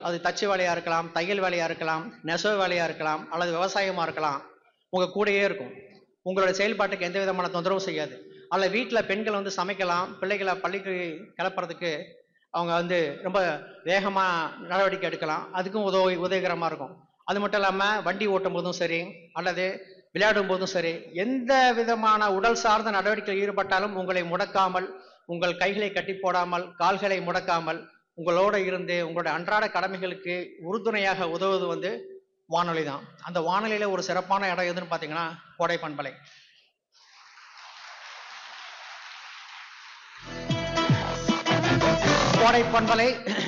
அது தச்சு வேலையா இருக்கலாம் தையல் வேலையா இருக்கலாம் நெசவு வேலையா இருக்கலாம் அல்லது விவசாயமா இருக்கலாம் உங்க கூடயே இருக்கும் உங்களோட செயல்பாட்டுக்கு எந்த விதமான தொந்தரவும் செய்யாது அல்ல வீட்டில் பெண்கள் வந்து சமைக்கலாம் பிள்ளைகளை பள்ளிக்கு கிளப்புறதுக்கு அவங்க வந்து ரொம்ப வேகமா நடவடிக்கை எடுக்கலாம் அதுக்கும் உதவி உதவிகரமா இருக்கும் அது மட்டும் இல்லாம வண்டி ஓட்டும் போதும் சரி அல்லது விளையாடும் போதும் சரி எந்த விதமான உடல் சார்ந்த நடவடிக்கையில் ஈடுபட்டாலும் உங்களை முடக்காமல் உங்கள் கைகளை கட்டி போடாமல் கால்களை முடக்காமல் உங்களோட இருந்து உங்களுடைய அன்றாட கடமைகளுக்கு உறுதுணையாக உதவுவது வந்து வானொலி தான் அந்த வானொலியில ஒரு சிறப்பான இடம் எதுன்னு பார்த்தீங்கன்னா கோடை பண்பலை கோடை பண்பலை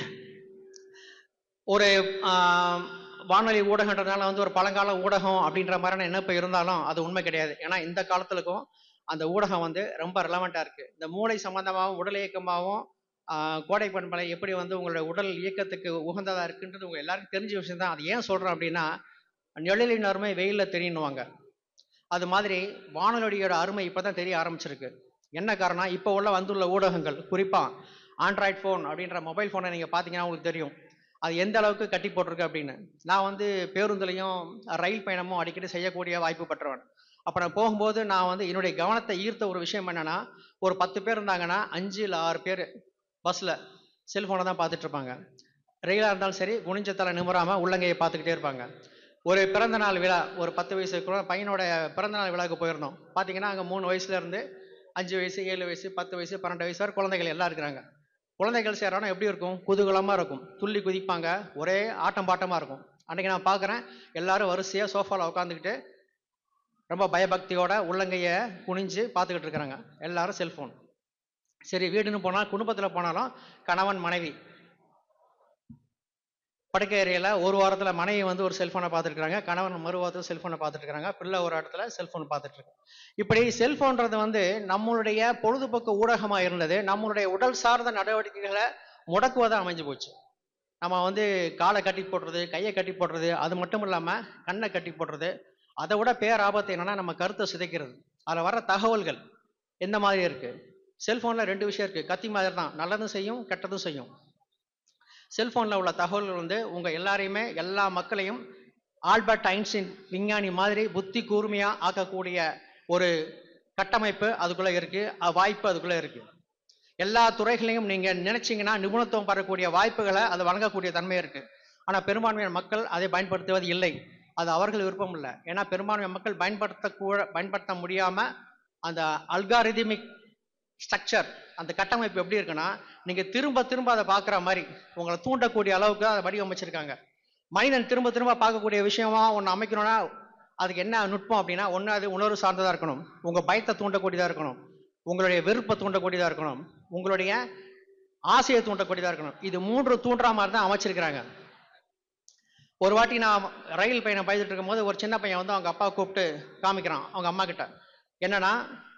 ஒரு ஆஹ், வானொலி ஊடகன்றதுனால வந்து ஒரு பழங்கால ஊடகம் அப்படின்ற மாதிரியான நினைப்பு இருந்தாலும் அது உண்மை கிடையாது ஏன்னா இந்த காலத்துலக்கும் அந்த ஊடகம் வந்து ரொம்ப ரிலவெண்டா இருக்கு இந்த மூளை சம்பந்தமாகவும் உடல் இயக்கமாகவும் ஆஹ், கோடை பண்பலை எப்படி வந்து உங்களுடைய உடல் இயக்கத்துக்கு உகந்ததா இருக்குன்றது உங்க எல்லாருக்கும் தெரிஞ்ச விஷயம் தான் அது ஏன் சொல்றேன் அப்படின்னா நிழலின் அருமை வெயில்ல தெரியணுவாங்க அது மாதிரி வானொலியோட அருமை இப்பதான் தெரிய ஆரம்பிச்சிருக்கு என்ன காரணம் இப்போ உள்ள வந்துள்ள ஊடகங்கள் குறிப்பா ஆண்ட்ராய்ட் ஃபோன் அப்படின்ற மொபைல் ஃபோனை நீங்க பாத்தீங்கன்னா உங்களுக்கு தெரியும் அது எந்த அளவுக்கு கட்டி போட்டிருக்கு அப்படின்னு நான் வந்து பேருந்துலையும் ரயில் பயணமும் அடிக்கடி செய்யக்கூடிய வாய்ப்பு பெற்றவன் அப்போ நான் போகும்போது நான் வந்து என்னுடைய கவனத்தை ஈர்த்த ஒரு விஷயம் என்னன்னா ஒரு பத்து பேர் இருந்தாங்கன்னா அஞ்சு இல்லை ஆறு பேர் பஸ்ஸில் செல்ஃபோனை தான் பார்த்துட்டு இருப்பாங்க ரயிலாக இருந்தாலும் சரி குனிஞ்ச தலை நிமிராம உள்ளங்கையை பார்த்துக்கிட்டே இருப்பாங்க ஒரு பிறந்த நாள் விழா ஒரு பத்து வயசு குழ- பையனோட பிறந்த நாள் விழாவுக்கு போயிருந்தோம் பார்த்தீங்கன்னா அங்கே மூணு வயசுல இருந்து அஞ்சு வயசு ஏழு வயசு பத்து வயசு பன்னெண்டு வயசு வரை குழந்தைகள் எல்லாம் இருக்கிறாங்க குழந்தைகள் சேரணும் எப்படி இருக்கும் குதூகலமாக இருக்கும் துள்ளி குதிப்பாங்க ஒரே ஆட்டம் பாட்டமாக இருக்கும் அன்றைக்கி நான் பார்க்குறேன் எல்லாரும் வரிசையாக சோஃபாவில் உட்காந்துக்கிட்டு ரொம்ப பயபக்தியோட உள்ளங்கையை குனிஞ்சு பார்த்துக்கிட்டு இருக்கிறாங்க எல்லாரும் செல்ஃபோன் சரி வீடுன்னு போனால் குடும்பத்தில் போனாலும் கணவன் மனைவி படுக்கை அறையில் ஒரு வாரத்தில் மனைவி வந்து ஒரு செல்ஃபோனை பார்த்துருக்காங்க கணவன் மறு வாரத்தில் செல்ஃபோனை பார்த்துட்டு இருக்காங்க பிள்ளை ஒரு இடத்துல செல்ஃபோன் பார்த்துட்டு இருக்கு இப்படி செல்ஃபோன்றது வந்து நம்மளுடைய பொழுதுபோக்கு ஊடகமாக இருந்தது நம்மளுடைய உடல் சார்ந்த நடவடிக்கைகளை முடக்குவதா அமைஞ்சு போச்சு நம்ம வந்து காலை கட்டி போடுறது கையை கட்டி போடுறது அது மட்டும் இல்லாமல் கண்ணை கட்டி போடுறது அதை விட பேராபத்து என்னன்னா நம்ம கருத்தை சிதைக்கிறது அதில் வர தகவல்கள் எந்த மாதிரி இருக்கு செல்ஃபோனில் ரெண்டு விஷயம் இருக்கு கத்தி மாதிரி தான் நல்லதும் செய்யும் கெட்டதும் செய்யும் செல்போனில் உள்ள தகவல்கள் வந்து உங்க எல்லாரையுமே எல்லா மக்களையும் ஆல்பர்ட் ஐன்ஸ்டீன் விஞ்ஞானி மாதிரி புத்தி கூர்மையா ஆக்கக்கூடிய ஒரு கட்டமைப்பு அதுக்குள்ள இருக்கு அ- வாய்ப்பு அதுக்குள்ள இருக்கு எல்லா துறைகளையும் நீங்க நினைச்சீங்கன்னா நிபுணத்துவம் பெறக்கூடிய வாய்ப்புகளை அது வழங்கக்கூடிய தன்மை இருக்கு ஆனா பெரும்பான்மையான மக்கள் அதை பயன்படுத்துவது இல்லை அது அவர்கள் விருப்பம் இல்லை ஏன்னா பெரும்பான்மை மக்கள் பயன்படுத்த கூட பயன்படுத்த முடியாம அந்த அல்காரிதமிக் ஸ்ட்ரக்சர் அந்த கட்டமைப்பு எப்படி இருக்குன்னா நீங்க திரும்ப திரும்ப அதை பார்க்குற மாதிரி உங்களை தூண்டக்கூடிய அளவுக்கு அதை வடிவமைச்சிருக்காங்க மனிதன் திரும்ப திரும்ப பார்க்கக்கூடிய விஷயமா ஒன்று அமைக்கணும்னா அதுக்கு என்ன நுட்பம் அப்படின்னா ஒன்று அது உணர்வு சார்ந்ததா இருக்கணும் உங்க பயத்தை தூண்டக்கூடியதா இருக்கணும் உங்களுடைய வெறுப்பை தூண்டக்கூடியதா இருக்கணும் உங்களுடைய ஆசையை தூண்டக்கூடியதா இருக்கணும் இது மூன்று தூண்டுற மாதிரி தான் அமைச்சிருக்கிறாங்க ஒரு வாட்டி நான் ரயில் பயணம் பயந்துட்டு இருக்கும்போது ஒரு சின்ன பையன் வந்து அவங்க அப்பா கூப்பிட்டு காமிக்கிறான் அவங்க அம்மா கிட்ட என்னன்னா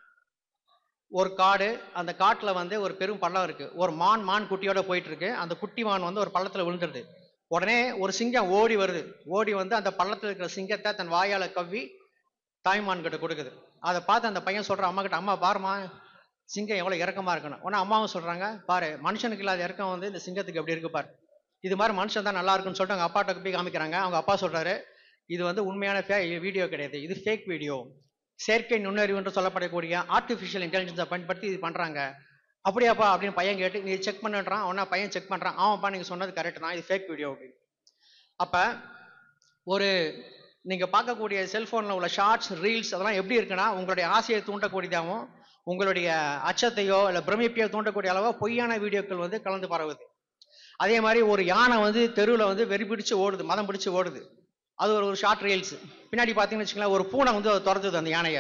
ஒரு காடு அந்த காட்டுல வந்து ஒரு பெரும் பள்ளம் இருக்கு ஒரு மான் மான் குட்டியோட போயிட்டு இருக்கு அந்த குட்டி மான் வந்து ஒரு பள்ளத்துல விழுந்துருது உடனே ஒரு சிங்கம் ஓடி வருது ஓடி வந்து அந்த பள்ளத்துல இருக்கிற சிங்கத்தை தன் வாயால கவ்வி தாய்மான் கிட்ட கொடுக்குது அதை பார்த்து அந்த பையன் சொல்றான் அம்மா கிட்ட அம்மா பாருமா சிங்கம் எவ்வளவு இறக்கமா இருக்கணும் உடனே அம்மாவும் சொல்றாங்க பாரு மனுஷனுக்கு இல்லாத இறக்கம் வந்து இந்த சிங்கத்துக்கு எப்படி இருக்கு பாரு இது மாதிரி மனுஷன் தான் நல்லா இருக்குன்னு சொல்லிட்டு அவங்க அப்பாட்ட போய் காமிக்கிறாங்க அவங்க அப்பா சொல்றாரு இது வந்து உண்மையான வீடியோ கிடையாது இது ஃபேக் வீடியோ செயற்கை நுண்ணறிவு என்று சொல்லப்படக்கூடிய ஆர்டிஃபிஷியல் இன்டெலிஜென்ஸை பயன்படுத்தி இது பண்றாங்க அப்படியாப்பா அப்படின்னு பையன் கேட்டு நீ செக் பண்ணுன்றான் அவனா பையன் செக் பண்றான் ஆமாப்பா நீங்க சொன்னது கரெக்ட் தான் இது ஃபேக் வீடியோ அப்படின்னு அப்ப ஒரு நீங்க பார்க்கக்கூடிய செல்போன்ல உள்ள ஷார்ட்ஸ் ரீல்ஸ் அதெல்லாம் எப்படி இருக்குன்னா உங்களுடைய ஆசையை தூண்டக்கூடியதாகவும் உங்களுடைய அச்சத்தையோ இல்ல பிரமிப்பையோ தூண்டக்கூடிய அளவோ பொய்யான வீடியோக்கள் வந்து கலந்து பரவுது அதே மாதிரி ஒரு யானை வந்து தெருவில் வந்து வெறி பிடிச்சு ஓடுது மதம் பிடிச்சு ஓடுது அது ஒரு ஒரு ஷார்ட் ரீல்ஸ் பின்னாடி பார்த்தீங்கன்னு வச்சுக்கோங்களேன் ஒரு பூனை வந்து அதை துரத்துது அந்த யானையை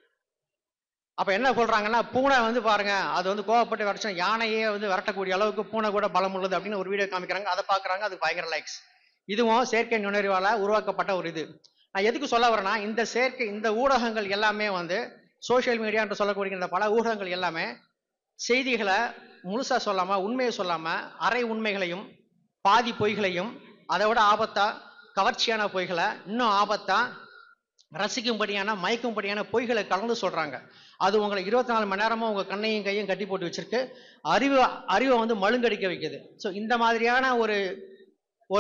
அப்ப என்ன சொல்றாங்கன்னா பூனை வந்து பாருங்க அது வந்து கோவப்பட்டு விரட்சம் யானையே வந்து விரட்டக்கூடிய அளவுக்கு பூனை கூட பலம் உள்ளது அப்படின்னு ஒரு வீடியோ காமிக்கிறாங்க அதை பார்க்கறாங்க அது பயங்கர லைக்ஸ் இதுவும் செயற்கை நுண்ணறிவால உருவாக்கப்பட்ட ஒரு இது நான் எதுக்கு சொல்ல வரேன்னா இந்த செயற்கை இந்த ஊடகங்கள் எல்லாமே வந்து சோஷியல் மீடியா என்று சொல்லக்கூடிய இந்த பல ஊடகங்கள் எல்லாமே செய்திகளை முழுசா சொல்லாம உண்மையை சொல்லாம அரை உண்மைகளையும் பாதி பொய்களையும் அதை விட ஆபத்தா கவர்ச்சியான பொய்களை இன்னும் ஆபத்தா ரசிக்கும்படியான மயக்கும்படியான பொய்களை கலந்து சொல்றாங்க அது உங்களை இருபத்தி நாலு மணி நேரமும் உங்க கண்ணையும் கையும் கட்டி போட்டு வச்சிருக்கு அறிவு அறிவை வந்து மழுங்கடிக்க வைக்குது ஸோ இந்த மாதிரியான ஒரு